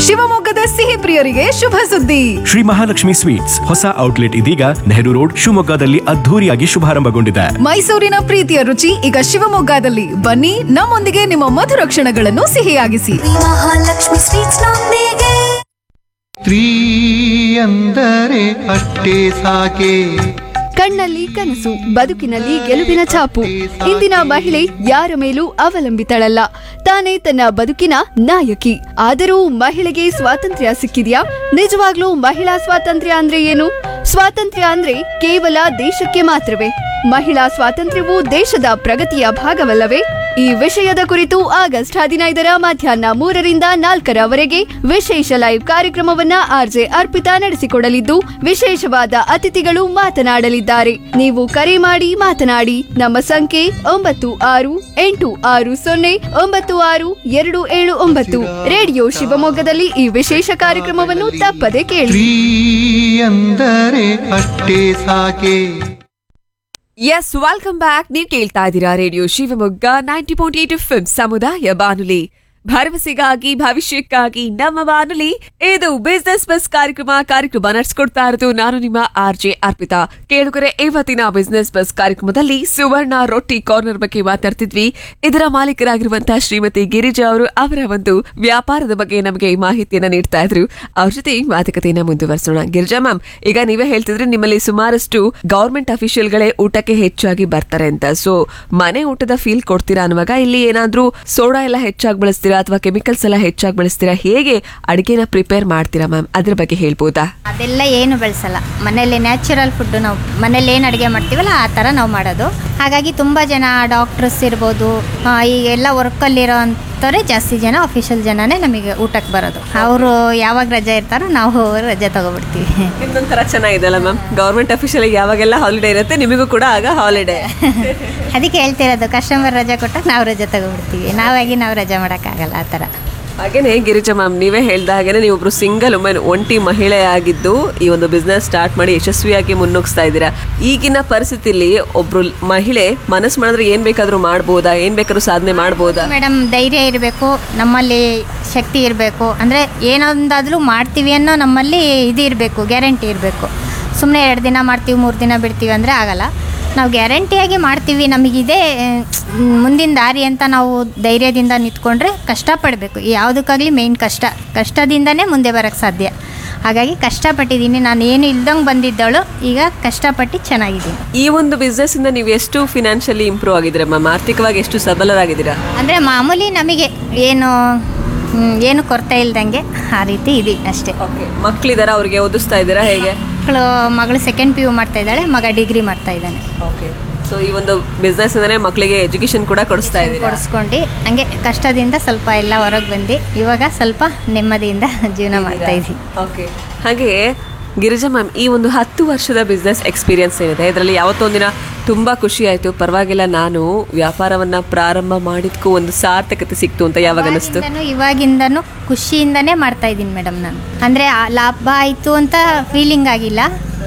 ಶಿವಮೊಗ್ಗದ ಸಿಹಿ ಪ್ರಿಯರಿಗೆ ಶುಭ ಸುದ್ದಿ ಶ್ರೀ ಮಹಾಲಕ್ಷ್ಮಿ ಸ್ವೀಟ್ಸ್ ಹೊಸ ಔಟ್ಲೆಟ್ ಇದೀಗ ನೆಹರು ರೋಡ್ ಶಿವಮೊಗ್ಗದಲ್ಲಿ ಅದ್ಧೂರಿಯಾಗಿ ಶುಭಾರಂಭಗೊಂಡಿದೆ ಮೈಸೂರಿನ ಪ್ರೀತಿಯ ರುಚಿ ಈಗ ಶಿವಮೊಗ್ಗದಲ್ಲಿ ಬನ್ನಿ ನಮ್ಮೊಂದಿಗೆ ನಿಮ್ಮ ಮಧುರ ಕ್ಷಣಗಳನ್ನು ಸಿಹಿಯಾಗಿಸಿ ಮಹಾಲಕ್ಷ್ಮಿ ಸ್ವೀಟ್ಸ್ ನೊಂದಿಗೆ ಸ್ತ್ರೀ ಅಂದರೆ ಅಷ್ಟೇ ಸಾಕೆ ಕಣ್ಣಲ್ಲಿ ಕನಸು ಬದುಕಿನಲ್ಲಿ ಗೆಲುವಿನ ಛಾಪು ಇಂದಿನ ಮಹಿಳೆ ಯಾರ ಮೇಲೂ ಅವಲಂಬಿತಳಲ್ಲ ತಾನೇ ತನ್ನ ಬದುಕಿನ ನಾಯಕಿ ಆದರೂ ಮಹಿಳೆಗೆ ಸ್ವಾತಂತ್ರ್ಯ ಸಿಕ್ಕಿದ್ಯಾ ನಿಜವಾಗ್ಲೂ ಮಹಿಳಾ ಸ್ವಾತಂತ್ರ್ಯ ಅಂದ್ರೆ ಏನು ಸ್ವಾತಂತ್ರ್ಯ ಅಂದ್ರೆ ಕೇವಲ ದೇಶಕ್ಕೆ ಮಾತ್ರವೇ ಮಹಿಳಾ ಸ್ವಾತಂತ್ರ್ಯವು ದೇಶದ ಪ್ರಗತಿಯ ಭಾಗವಲ್ಲವೇ ಈ ವಿಷಯದ ಕುರಿತು ಆಗಸ್ಟ್ ಹದಿನೈದರ ಮಧ್ಯಾಹ್ನ ಮೂರರಿಂದ ನಾಲ್ಕರವರೆಗೆ ವಿಶೇಷ ಲೈವ್ ಕಾರ್ಯಕ್ರಮವನ್ನ ಆರ್ಜೆ ಅರ್ಪಿತಾ ನಡೆಸಿಕೊಡಲಿದ್ದು ವಿಶೇಷವಾದ ಅತಿಥಿಗಳು ಮಾತನಾಡಲಿದ್ದಾರೆ ನೀವು ಕರೆ ಮಾಡಿ ಮಾತನಾಡಿ ನಮ್ಮ ಸಂಖ್ಯೆ ಒಂಬತ್ತು ಆರು ಎಂಟು ಆರು ಸೊನ್ನೆ ಒಂಬತ್ತು ಆರು ಎರಡು ಏಳು ಒಂಬತ್ತು ರೇಡಿಯೋ ಶಿವಮೊಗ್ಗದಲ್ಲಿ ಈ ವಿಶೇಷ ಕಾರ್ಯಕ್ರಮವನ್ನು ತಪ್ಪದೆ ಕೇಳಿ ಸ್ತ್ರೀ ಅಂದರೆ ಅಷ್ಟೇ ಸಾಕೆ ಎಸ್ ವೆಲ್ಕಮ್ ಬ್ಯಾಕ್ ನೀವು ಕೇಳ್ತಾ ಇದ್ದೀರಾ radio Shivamogga ninety point eight F ಸಮುದಾಯ ಬಾನುಲಿ ಭರವಸೆಗಾಗಿ ಭವಿಷ್ಯಕ್ಕಾಗಿ ನಮ್ಮ ಬಾನುಲಿ ಇದು ಬಿಸ್ನೆಸ್ ಬಸ್ ಕಾರ್ಯಕ್ರಮ ಕಾರ್ಯಕ್ರಮ ನಡೆಸ್ಕೊಡ್ತಾ ಇರೋದು ನಾನು ನಿಮ್ಮ ಆರ್ ಜೆ ಅರ್ಪಿತಾ ಕೇಳುಗರೆ ಇವತ್ತಿನ ಬಿಸ್ನೆಸ್ ಬಸ್ ಕಾರ್ಯಕ್ರಮದಲ್ಲಿ ಸುವರ್ಣ ರೊಟ್ಟಿ ಕಾರ್ನರ್ ಬಗ್ಗೆ ಮಾತಾಡ್ತಿದ್ವಿ ಇದರ ಮಾಲೀಕರಾಗಿರುವಂತಹ ಶ್ರೀಮತಿ ಗಿರಿಜಾ ಅವರು ಅವರ ಒಂದು ವ್ಯಾಪಾರದ ಬಗ್ಗೆ ನಮಗೆ ಮಾಹಿತಿಯನ್ನ ನೀಡ್ತಾ ಇದ್ರು ಅವ್ರ ಜೊತೆ ಈ ಮಾತುಕತೆಯನ್ನ ಮುಂದುವರಿಸೋಣ ಗಿರಿಜಾ ಮ್ಯಾಮ್ ಈಗ ನೀವೇ ಹೇಳ್ತಿದ್ರೆ ನಿಮ್ಮಲ್ಲಿ ಸುಮಾರಷ್ಟು ಗವರ್ಮೆಂಟ್ ಅಫಿಷಿಯಲ್ಗಳೇ ಊಟಕ್ಕೆ ಹೆಚ್ಚಾಗಿ ಬರ್ತಾರೆ ಅಂತ ಸೊ ಮನೆ ಊಟದ ಫೀಲ್ ಕೊಡ್ತೀರಾ ಅನ್ನುವಾಗ ಇಲ್ಲಿ ಏನಾದ್ರೂ ಸೋಡಾ ಎಲ್ಲ ಹೆಚ್ಚಾಗಿ ಬಳಸ್ತೀರಾ ಅಥವಾ ಕೆಮಿಕಲ್ಸ್ ಎಲ್ಲ ಹೆಚ್ಚಾಗಿ ಬಳಸ್ತೀರಾ ಹೇಗೆ ಅಡಿಗೆನ ಪ್ರಿಪೇರ್ ಮಾಡ್ತೀರಾ ಮ್ಯಾಮ್ ಅದ್ರ ಬಗ್ಗೆ ಹೇಳ್ಬೋದಾ ಅದೆಲ್ಲ ಏನು ಬೆಳೆಸಲ್ಲ ಮನೆಯಲ್ಲಿ ನ್ಯಾಚುರಲ್ ಫುಡ್ ನಾವು ಮನೇಲಿ ಏನು ಅಡುಗೆ ಮಾಡ್ತೀವಲ್ಲ ಆ ಥರ ನಾವು ಮಾಡೋದು ಹಾಗಾಗಿ ತುಂಬ ಜನ ಡಾಕ್ಟರ್ಸ್ ಇರ್ಬೋದು ಆ, ಈ ಎಲ್ಲ ವರ್ಕಲ್ಲಿರೋ ಅಂಥವ್ರೆ ಜಾಸ್ತಿ ಜನ ಅಫಿಷಿಯಲ್ ಜನನೇ ನಮಗೆ ಊಟಕ್ಕೆ ಬರೋದು ಅವರು ಯಾವಾಗ ರಜೆ ಇರ್ತಾರೋ ನಾವು ರಜೆ ತಗೊಬಿಡ್ತೀವಿ ನಿಮ್ದೊಂಥರ ಚೆನ್ನಾಗಿದೆಲ್ಲ ಮ್ಯಾಮ್ ಗವರ್ಮೆಂಟ್ ಅಫಿಷಿಯಲ್ ಯಾವಾಗೆಲ್ಲ ಹಾಲಿಡೇ ಇರುತ್ತೆ ನಿಮಗೂ ಕೂಡ ಆಗ ಹಾಲಿಡೇ ಅದಕ್ಕೆ ಹೇಳ್ತಿರೋದು ಕಸ್ಟಮರ್ ರಜೆ ಕೊಟ್ಟಾಗ ನಾವು ರಜೆ ತಗೊಬಿಡ್ತೀವಿ ನಾವಾಗಿ ನಾವು ರಜೆ ಮಾಡೋಕ್ಕಾಗಲ್ಲ ಆ ಥರ ಹಾಗೇನೆ ಗಿರಿಜಾ ಮ್ಯಾಮ್ ನೀವೇ ಹೇಳ್ದ ಹಾಗೇನೆ ನೀವು ಒಬ್ರು ಸಿಂಗಲ್ ವುಮೆನ್ ಒಂಟಿ ಮಹಿಳೆಯಾಗಿದ್ದು ಈ ಒಂದು ಬಿಸ್ನೆಸ್ ಸ್ಟಾರ್ಟ್ ಮಾಡಿ ಯಶಸ್ವಿಯಾಗಿ ಮುನ್ನುಗ್ಸ್ತಾ ಇದ್ದೀರಾ ಈಗಿನ ಪರಿಸ್ಥಿತಿಲಿ ಒಬ್ರು ಮಹಿಳೆ ಮನಸ್ಸು ಮಾಡಿದ್ರೆ ಏನ್ ಬೇಕಾದ್ರೂ ಮಾಡ್ಬೋದಾ ಏನ್ ಬೇಕಾದ್ರೂ ಸಾಧನೆ ಮಾಡ್ಬೋದಾ ಮೇಡಮ್ ಧೈರ್ಯ ಇರಬೇಕು ನಮ್ಮಲ್ಲಿ ಶಕ್ತಿ ಇರಬೇಕು ಅಂದರೆ ಏನೊಂದಾದರೂ ಮಾಡ್ತೀವಿ ಅನ್ನೋ ನಮ್ಮಲ್ಲಿ ಇದು ಇರಬೇಕು ಗ್ಯಾರಂಟಿ ಇರಬೇಕು ಸುಮ್ಮನೆ ಎರಡು ದಿನ ಮಾಡ್ತೀವಿ ಮೂರು ದಿನ ಬಿಡ್ತೀವಿ ಅಂದರೆ ಆಗಲ್ಲ ನಾವು ಗ್ಯಾರಂಟಿಯಾಗಿ ಮಾಡ್ತೀವಿ ನಮಗಿದೆ ಮುಂದಿನ ದಾರಿ ಅಂತ ನಾವು ಧೈರ್ಯದಿಂದ ನಿಂತ್ಕೊಂಡ್ರೆ ಕಷ್ಟಪಡಬೇಕು ಯಾವುದಕ್ಕಾಗಲಿ ಮೇಯ್ನ್ ಕಷ್ಟ ಕಷ್ಟದಿಂದನೇ ಮುಂದೆ ಬರೋಕ್ಕೆ ಸಾಧ್ಯ ಹಾಗಾಗಿ ಕಷ್ಟಪಟ್ಟಿದ್ದೀನಿ ನಾನು ಏನು ಇಲ್ದಂಗೆ ಬಂದಿದ್ದವಳು ಈಗ ಕಷ್ಟಪಟ್ಟು ಚೆನ್ನಾಗಿದ್ದೀನಿ ಈ ಒಂದು ಬಿಸ್ನೆಸ್ ಇಂದ ನೀವು ಎಷ್ಟು ಫಿನಾನ್ಷಿಯಲಿ ಇಂಪ್ರೂವ್ ಆಗಿದ್ದೀರಾ ಮ್ಯಾಮ್ ಆರ್ಥಿಕವಾಗಿ ಎಷ್ಟು ಸಬಲರಾಗಿದ್ದೀರಾ ಅಂದರೆ ಮಾಮೂಲಿ ನಮಗೆ ಏನು ಹ್ಮ್, ಏನು ಕೊರತೆ ಇಲ್ದಂಗೆ ಆ ರೀತಿ ಇದೆ ಅಷ್ಟೇ ಓಕೆ ಮಕ್ಳಿದಾರ ಅವ್ರಿಗೆ ಓದಿಸ್ತಾ ಇದ್ದೀರಾ ಹೇಗೆ ಮಕ್ಕಳು ಮಗಳು ಸೆಕೆಂಡ್ ಪಿ ಯು ಮಾಡ್ತಾ ಇದ್ದಾಳೆ ಮಗ ಡಿಗ್ರಿ ಮಾಡ್ತಾ ಇದ್ದಾನೆ ಓಕೆ ಸೊ ಈ ಒಂದು ಬಿಸ್ನೆಸ್ ಇಂದಾನೆ ಮಕ್ಕಳಿಗೆ ಎಜುಕೇಶನ್ ಕೂಡ ಕೊಡಿಸ್ತಾ ಇದ್ದೀರಾ ಕೊಡಿಸ್ಕೊಂಡು ಹಂಗೆ ಕಷ್ಟದಿಂದ ಸ್ವಲ್ಪ ಎಲ್ಲ ಹೊರಗೆ ಬಂದು ಇವಾಗ ಸ್ವಲ್ಪ ನೆಮ್ಮದಿಯಿಂದ ಜೀವನ ಮಾಡ್ತಾ ಇದ್ದೀವಿ ಓಕೆ ಹಾಗೆ ಗಿರಿಜಾ ಮ್ಯಾಮ್ ಈ ಒಂದು ಹತ್ತು ವರ್ಷದ ಬಿಸ್ನೆಸ್ ಎಕ್ಸ್ಪೀರಿಯನ್ಸ್ ಏನಿದೆ ಇದರಲ್ಲಿ ಯಾವತ್ತೊಂದಿನ ತುಂಬ ಖುಷಿ ಆಯಿತು ಪರವಾಗಿಲ್ಲ ನಾನು ವ್ಯಾಪಾರವನ್ನ ಪ್ರಾರಂಭ ಮಾಡಿದ್ಕೂ ಒಂದು ಸಾರ್ಥಕತೆ ಸಿಕ್ತು ಅಂತ ಯಾವಾಗ ಅನಿಸ್ತು ಇವಾಗಿಂದನೂ ಇವಾಗಿಂದನೂ ಖುಷಿಯಿಂದನೇ ಮಾಡ್ತಾ ಇದ್ದೀನಿ ಮೇಡಮ್ ನಾನು ಅಂದರೆ ಲಾಭ ಆಯಿತು ಅಂತ ಫೀಲಿಂಗ್ ಆಗಿಲ್ಲ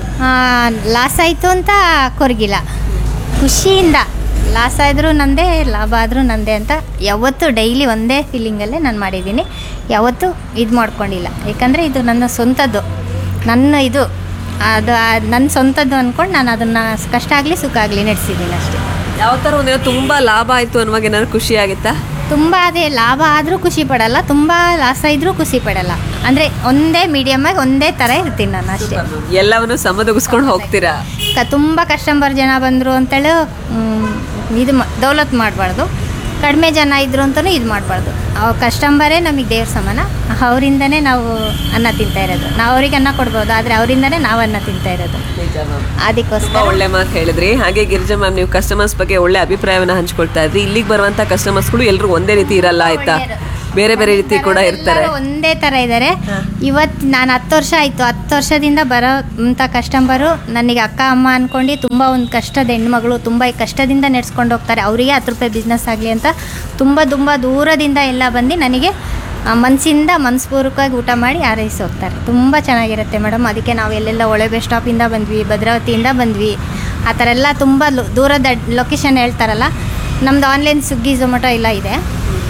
ಲಾಸ್ ಆಯಿತು ಅಂತ ಕೊರಗಿಲ್ಲ ಖುಷಿಯಿಂದ ಲಾಸ್ ಆದರೂ ನಂದೇ ಲಾಭ ಆದರೂ ನಂದೇ ಅಂತ ಯಾವತ್ತೂ ಡೈಲಿ ಒಂದೇ ಫೀಲಿಂಗಲ್ಲೇ ನಾನು ಮಾಡಿದ್ದೀನಿ ಯಾವತ್ತೂ ಇದು ಮಾಡ್ಕೊಂಡಿಲ್ಲ ಯಾಕಂದರೆ ಇದು ನನ್ನ ಸ್ವಂತದ್ದು ನನ್ನ ಇದು ಅದು ಆ- ನನ್ನ ಸ್ವಂತದ್ದು ಅಂದ್ಕೊಂಡು ನಾನು ಅದನ್ನು ಕಷ್ಟ ಆಗಲಿ ಸುಖ ಆಗಲಿ ನಡೆಸಿದ್ದೀನಿ ಅಷ್ಟೇ ಯಾವ ಥರ ಒಂದಿನ ತುಂಬ ಲಾಭ ಆಯಿತು ಅನ್ನುವಾಗ ಏನಾದ್ರು ಖುಷಿ ಆಗಿತ್ತಾ ತುಂಬ ಅದೇ ಲಾಭ ಆದರೂ ಖುಷಿ ಪಡಲ್ಲ ತುಂಬ ಲಾಸ್ ಆದ್ರೂ ಖುಷಿ ಪಡಲ್ಲ ಅಂದರೆ ಒಂದೇ ಮೀಡಿಯಮ್ ಆಗಿ ಒಂದೇ ಥರ ಇರ್ತೀನಿ ನಾನು ಅಷ್ಟೇ ಎಲ್ಲವನ್ನು ಸಮದಗಿಸ್ಕೊಂಡು ಹೋಗ್ತೀರಾ ಕ ತುಂಬ ಕಸ್ಟಮರ್ ಜನ ಬಂದರು ಅಂತೇಳಿ ಮ್, ಇದು ಮ- ದೌಲತ್ ಮಾಡಬಾರ್ದು ಕಡಿಮೆ ಜನ ಇದ್ರು ಅಂತಲೂ ಇದು ಮಾಡಬಾರ್ದು ಅವ್ರ ಕಸ್ಟಮರೇ ನಮಗೆ ದೇವ್ರ ಸಮಾನ ಅವರಿಂದನೇ ನಾವು ಅನ್ನ ತಿಂತಾ ಇರೋದು ನಾವು ಅವ್ರಿಗೆ ಅನ್ನ ಕೊಡ್ಬೋದು ಆದರೆ ಅವರಿಂದನೇ ನಾವು ಅನ್ನ ತಿಂತಾ ಇರೋದು ತುಂಬಾ ಅದಕ್ಕೋಸ್ಕರ ಒಳ್ಳೆ ಮಾತು ಹೇಳಿದ್ರಿ ಹಾಗೆ ಗಿರಿಜಾ ಮ್ಯಾಮ್ ನೀವು ಕಸ್ಟಮರ್ಸ್ ಬಗ್ಗೆ ಒಳ್ಳೆ ಅಭಿಪ್ರಾಯವನ್ನ ಹಂಚ್ಕೊಳ್ತಾ ಇದ್ರಿ ಇಲ್ಲಿಗೆ ಬರುವಂತ ಕಸ್ಟಮರ್ಸ್ಗಳು ಎಲ್ಲರೂ ಒಂದೇ ರೀತಿ ಇರಲ್ಲ ಆಯ್ತಾ ಬೇರೆ ಬೇರೆ ರೀತಿ ಕೂಡ ಇರ್ತಾರೆ ಎಲ್ಲರೂ ಒಂದೇ ಥರ ಇದ್ದಾರೆ ಇವತ್ತು ನಾನು ಹತ್ತು ವರ್ಷ ಆಯಿತು ಹತ್ತು ವರ್ಷದಿಂದ ಬರೋ ಅಂಥ ಕಸ್ಟಮರು ನನಗೆ ಅಕ್ಕ ಅಮ್ಮ ಅಂದ್ಕೊಂಡು ತುಂಬ ಒಂದು ಕಷ್ಟದ ಹೆಣ್ಮಗಳು ತುಂಬ ಈ ಕಷ್ಟದಿಂದ ನಡೆಸ್ಕೊಂಡು ಹೋಗ್ತಾರೆ ಅವರಿಗೆ ಹತ್ತು ರೂಪಾಯಿ ಬಿಸ್ನೆಸ್ ಆಗಲಿ ಅಂತ ತುಂಬ ತುಂಬ ದೂರದಿಂದ ಎಲ್ಲ ಬಂದು ನನಗೆ ಆ, ಮನಸ್ಸಿಂದ ಮನಸ್ಪೂರ್ವಕವಾಗಿ ಊಟ ಮಾಡಿ ಹಾರೈಸಿ ಹೋಗ್ತಾರೆ ತುಂಬ ಚೆನ್ನಾಗಿರುತ್ತೆ ಮೇಡಮ್ ಅದಕ್ಕೆ ನಾವು ಎಲ್ಲೆಲ್ಲ ಒಳೆ ಬಸ್ ಸ್ಟಾಪಿಂದ ಬಂದ್ವಿ ಭದ್ರಾವತಿಯಿಂದ ಬಂದ್ವಿ ಆ ಥರ ಎಲ್ಲ ತುಂಬ ಲೊ- ದೂರದ ಲೊಕೇಶನ್ ಹೇಳ್ತಾರಲ್ಲ ನಮ್ಮದು ಆನ್ಲೈನ್ ಸ್ವಿಗ್ಗಿ ಝೊಮ್ಯಾಟೊ ಎಲ್ಲ ಇದೆ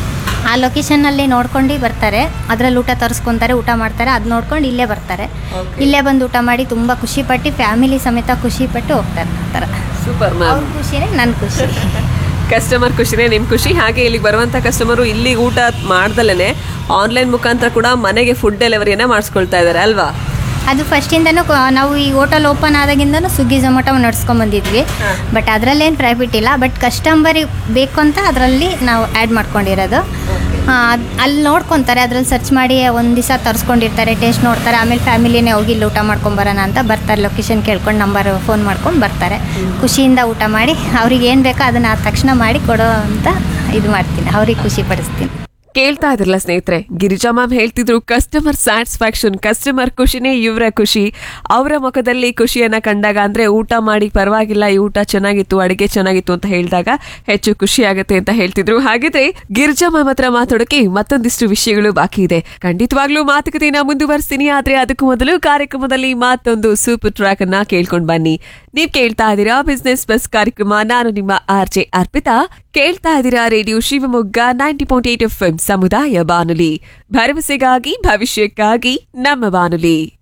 ಆ ಲೊಕೇಶನ್ನಲ್ಲಿ ನೋಡ್ಕೊಂಡು ಬರ್ತಾರೆ ಅದರಲ್ಲಿ ಊಟ ತರಿಸ್ಕೊತಾರೆ ಊಟ ಮಾಡ್ತಾರೆ ಅದು ನೋಡ್ಕೊಂಡು ಇಲ್ಲೇ ಬರ್ತಾರೆ ಇಲ್ಲೇ ಬಂದು ಊಟ ಮಾಡಿ ತುಂಬ ಖುಷಿಪಟ್ಟು ಫ್ಯಾಮಿಲಿ ಸಮೇತ ಖುಷಿಪಟ್ಟು ಹೋಗ್ತಾರೆ ಆ ಥರ ಸೂಪರ್ ಅವ್ರ ಮ್ಯಾಮ್ ಖುಷಿನೇ ನನ್ನ ಖುಷಿ ಕಸ್ಟಮರ್ ಖುಷಿನೇ ನಿಮ್ಮ ಖುಷಿ ಹಾಗೆ ಇಲ್ಲಿಗೆ ಬರುವಂಥ ಕಸ್ಟಮರು ಇಲ್ಲಿಗೆ ಊಟ ಮಾಡ್ದಲೇ ಆನ್ಲೈನ್ ಮುಖಾಂತರ ಕೂಡ ಮನೆಗೆ ಫುಡ್ ಡೆಲಿವರಿಯನ್ನ ಮಾಡಿಸ್ಕೊಳ್ತಾ ಇದ್ದಾರೆ ಅಲ್ವಾ ಅದು ಫಸ್ಟಿಂದನೂ ನಾವು ಈ ಹೋಟೆಲ್ ಓಪನ್ ಆದಾಗಿಂದನೂ ಸ್ವಿಗ್ಗಿ ಝೊಮ್ಯಾಟೊ ನಡ್ಸ್ಕೊಂಡ್ ಬಂದಿದ್ವಿ ಬಟ್ ಅದರಲ್ಲೇನು ಪ್ರೈವೇಟ್ ಇಲ್ಲ ಬಟ್ ಕಸ್ಟಮರಿಗೆ ಬೇಕು ಅಂತ ಅದರಲ್ಲಿ ನಾವು ಆ್ಯಡ್ ಮಾಡ್ಕೊಂಡಿರೋದು ಆ, ಅದ್- ಅಲ್ಲಿ ನೋಡ್ಕೊತಾರೆ ಅದ್ರಲ್ಲಿ ಸರ್ಚ್ ಮಾಡಿ ಒಂದು ದಿವಸ ತರಿಸ್ಕೊಂಡಿರ್ತಾರೆ ಟೇಸ್ಟ್ ನೋಡ್ತಾರೆ ಆಮೇಲೆ ಫ್ಯಾಮಿಲಿನೇ ಹೋಗಿ ಇಲ್ಲಿ ಊಟ ಮಾಡ್ಕೊಂಬರೋಣ ಅಂತ ಬರ್ತಾರೆ ಲೊಕೇಶನ್ ಕೇಳ್ಕೊಂಡು ನಂಬರ್ ಫೋನ್ ಮಾಡ್ಕೊಂಡು ಬರ್ತಾರೆ ಖುಷಿಯಿಂದ ಊಟ ಮಾಡಿ ಅವ್ರಿಗೆ ಏನು ಬೇಕೋ ಅದನ್ನು ಆ ತಕ್ಷಣ ಮಾಡಿ ಕೊಡೋ ಅಂತ ಇದು ಮಾಡ್ತೀನಿ ಅವ್ರಿಗೆ ಖುಷಿ ಪಡಿಸ್ತೀನಿ ಕೇಳ್ತಾ ಇದ್ರಲ್ಲ ಸ್ನೇಹಿತರೆ ಗಿರಿಜಾ ಮ್ಯಾಮ್ ಹೇಳ್ತಿದ್ರು ಕಸ್ಟಮರ್ ಸ್ಯಾಟಿಸ್ಫ್ಯಾಕ್ಷನ್ ಕಸ್ಟಮರ್ ಖುಷಿನೇ ಇವರ ಖುಷಿ ಅವರ ಮುಖದಲ್ಲಿ ಖುಷಿಯನ್ನ ಕಂಡಾಗ ಅಂದ್ರೆ ಊಟ ಮಾಡಿ ಪರವಾಗಿಲ್ಲ ಈ ಊಟ ಚೆನ್ನಾಗಿತ್ತು ಅಡಿಗೆ ಚೆನ್ನಾಗಿತ್ತು ಅಂತ ಹೇಳಿದಾಗ ಹೆಚ್ಚು ಖುಷಿ ಆಗುತ್ತೆ ಅಂತ ಹೇಳ್ತಿದ್ರು ಹಾಗಿದ್ರೆ ಗಿರಿಜಾ ಮ್ಯಾಮ್ ಹತ್ರ ಮಾತಾಡೋಕೆ ಮತ್ತೊಂದಿಷ್ಟು ವಿಷಯಗಳು ಬಾಕಿ ಇದೆ ಖಂಡಿತವಾಗ್ಲೂ ಮಾತುಕತೆನ ಮುಂದುವರಿಸ್ತೀನಿ ಆದ್ರೆ ಅದಕ್ಕೂ ಮೊದಲು ಕಾರ್ಯಕ್ರಮದಲ್ಲಿ ಮತ್ತೊಂದು ಸೂಪರ್ ಟ್ರ್ಯಾಕ್ ಅನ್ನ ಕೇಳ್ಕೊಂಡ್ ಬನ್ನಿ ನೀವ್ ಕೇಳ್ತಾ ಇದ್ದೀರಾ ಬಿಸ್ನೆಸ್ ಬಸ್ ಕಾರ್ಯಕ್ರಮ ನಾನು ನಿಮ್ಮ ಆರ್ ಜೆ ಅರ್ಪಿತಾ ಕೇಳ್ತಾ ಇದ್ದೀರಾ radio Shivamogga ninety point eight F ಸಮುದಾಯ ಬಾನುಲಿ ಭರವಸೆಗಾಗಿ ಭವಿಷ್ಯಕ್ಕಾಗಿ ನಮ್ಮ ಬಾನುಲಿ